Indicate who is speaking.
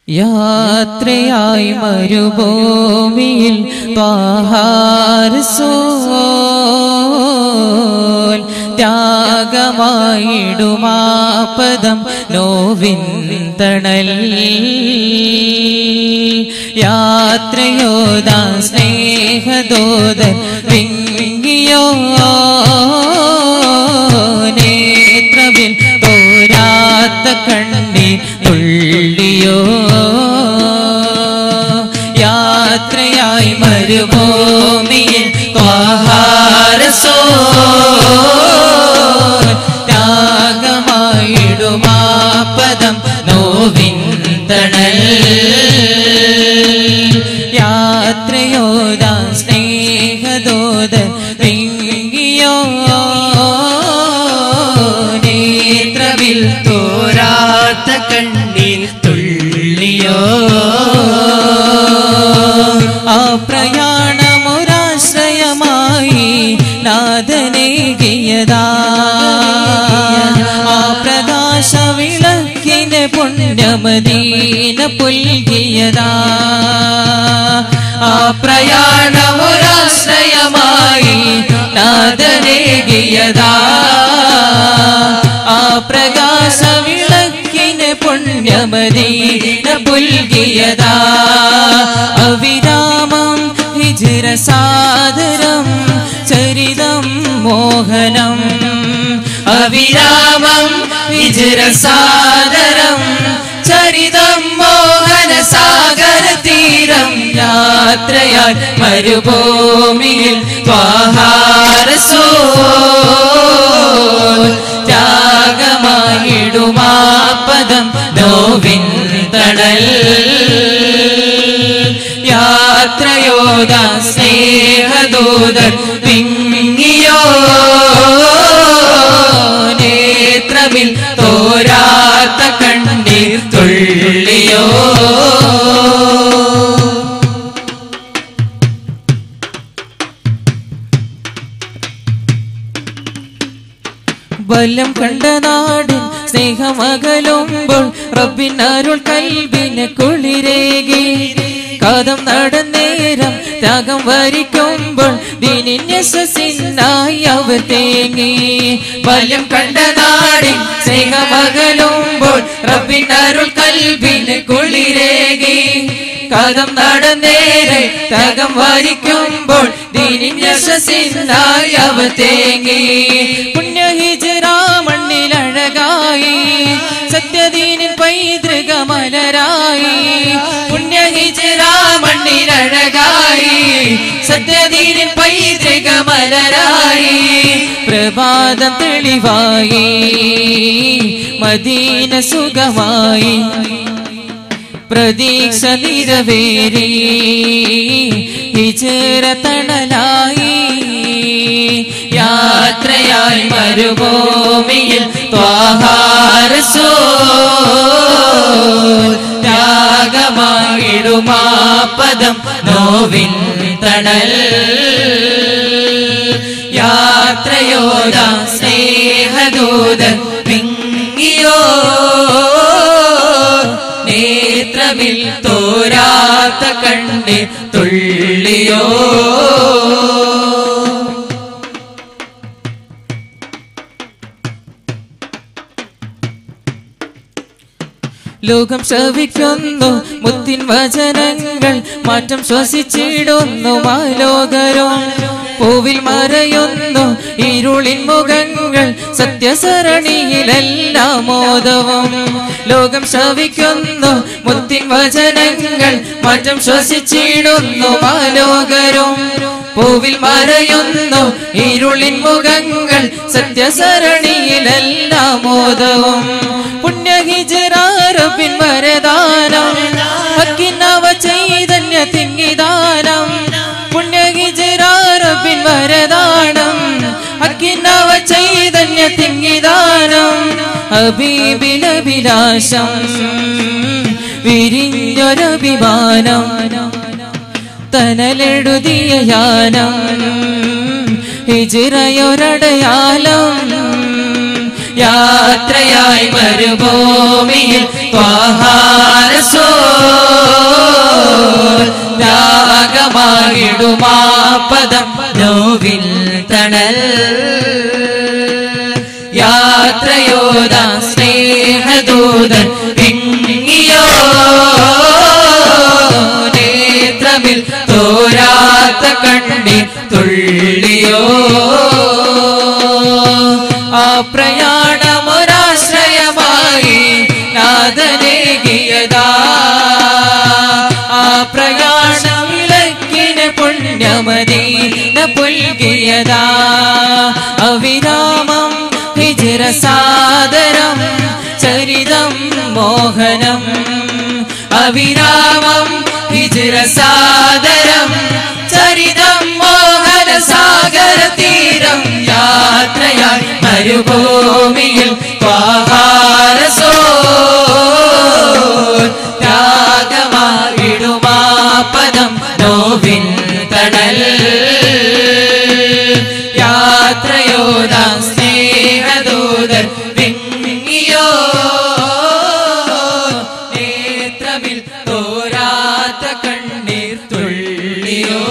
Speaker 1: യാത്രയായി മരുഭൂമിയിൽ ത്വാഹാരസോൽ ത്യാഗമായിടുമാപദം നോവിൻ തണൽ യാത്രയോദാ സ്നേഹദോദൻ വിങ്ങിയോ നേത്രവിൽ തോരാത്ത കണ്ണീർ തുള്ളിയോ യാത്രയായി മരുഭൂമിയിൽ ത്വാഹാരസോ ത്യാഗമായിടുമാപദം നോവിൻ തണൽ യാത്രയോദാ സ്നേഹദോദ വിങ്ങിയോ നേത്രവിൽ
Speaker 2: തോരാത്ത കണ്ണീർ തുള്ളിയോ
Speaker 1: ആ പ്രയാണമൊരാശ്രയമായി നാദനേകിയതാ ആ പ്രകാശ വിളക്കിന് പുണ്യമദീന പുൽകിയതാ ആ പ്രയാണമൊരാശ്രയമായി നാദനേകിയതാ ആ പ്രകാശ വിളക്കിന് പുണ്യമദീന പുൽകിയതാ അവിരാമം ഹിജിര സാദരം ചരിതം മോഹനം
Speaker 2: അവിരാമം വിജര സാദരം ചരിതം മോഹന സാഗര തീരം യാത്രയാൽ മരുഭൂമിയിൽ ത്വാഹാരസോ ത്യാഗമായിടുമാപദം നോവിൻ തണൽ യാത്രയോദ സ്നേഹദൂതൻ വിങ്ങിയോ നേത്രമിൽ തോരാത്ത കണ്ണീർ തുള്ളിയോ
Speaker 1: ബലം കണ്ട നാടിൻ സ്നേഹമകലുമ്പോൾ റബ്ബിൻ അരുൾ കൽബിന് കുളിരേകി കാതം നടന്നേരം ത്യാഗം വരിക്കുമ്പോൾ ദിനിന്യസിനായി അവർ തേങ്ങി
Speaker 2: ബലം കണ്ട നാടിൻ സ്നേഹമകലുമ്പോൾ റബ്ബിൻ അരുൾ കൽബിന് കുളിരേകി കഥം നടന്നേരെ തകം വരിക്കുമ്പോൾ ദീനിൻ യശസ്സിനായി അവ തേങ്ങി
Speaker 1: പുണ്യഹിജറ മണ്ണിലഴകായി സത്യദീനിൻ പൈതൃക മലരായി
Speaker 2: പുണ്യഹിജറ മണ്ണിലഴകായി സത്യദീനിൻ പൈതൃക മലരായി
Speaker 1: പ്രഭാതം തെളിവായി മദീന സുഖമായി പ്രതീക്ഷ നിറവേറി ഹിജറ തണലായി
Speaker 2: യാത്രയായി മരുഭൂമിയിൽ ത്വാഹാരസോ ത്യാഗമായിടുമാപദം നോവിൻ തണൽ യാത്രയോദ സ്നേഹദൂതൻ വിങ്ങിയോ നേത്രമിൽ തോരാത്ത കണ്ണി തുള്ളിയോ
Speaker 1: ലോകം ശ്രവിക്കുന്നു മുത്തിൻ വചനങ്ങൾ മാറ്റം ശ്വസിച്ചിടുന്നു മാലോകരും പൂവിൽ മറയുന്നു ഇരുളിൻ മുഖങ്ങൾ സത്യസരണിയിലെല്ലാം മോദവും ലോകം ശ്രവിക്കുന്നു മുത്തിൻ വചനങ്ങൾ മാറ്റം ശ്വസിച്ചിടുന്നു മാലോകരും പൂവിൽ മറയുന്നു ഇരുളിൻ മുഖങ്ങൾ സത്യസരണിയിലെല്ലാം മോദവും പുണ്യഹിജറാറബിൻ വരദാനം ഹക്കിനവ ചൈതന്യ തിങ്ങിദാനം പുണ്യഹിജറാറബിൻ വരദാനം ഹക്കിനവ ചൈതന്യ തിങ്ങിദാനം അബീബിലഭിലാഷം വിരിഞ്ഞൊരഭിമാനം തനലെഴുതിയ യാനം ഹിജിറയൊരടയാളം
Speaker 2: യാത്രയായി മരുഭൂമിയിൽ ത്വാഹാരസോ വിടുമാ പദം നോവിൽ തണൽ യാത്രയോദ സ്നേഹദൂതൻ പിങ്ങിയോ നേത്രമിൽ തോരാത്ത കണ്ണി തുള്ളിയോ
Speaker 1: ആ പ്രയാണമൊരാശ്രയമായി നാഥനേകിയതാ ആ പ്രയാണമിലക്കിന് പുണ്യമദീന പുൽകിയതാ അവിരാമം ഹിജിര സാദരം ചരിതം മോഹനം അവിരാമം ഹിജിര സാദരം ചരിതം മോഹന സാഗര തീരം യാത്രയായി മരുഭൂമിയിൽ പാഹാരസോ ത്യാഗമായിടുമാ പദം നോവിൻ തണൽ യാത്രയോദ സ്നേഹദൂതർ വിങ്ങിയോ നേത്രമിൽ തോരാത്ത കണ്ണീർ തുള്ളിയോ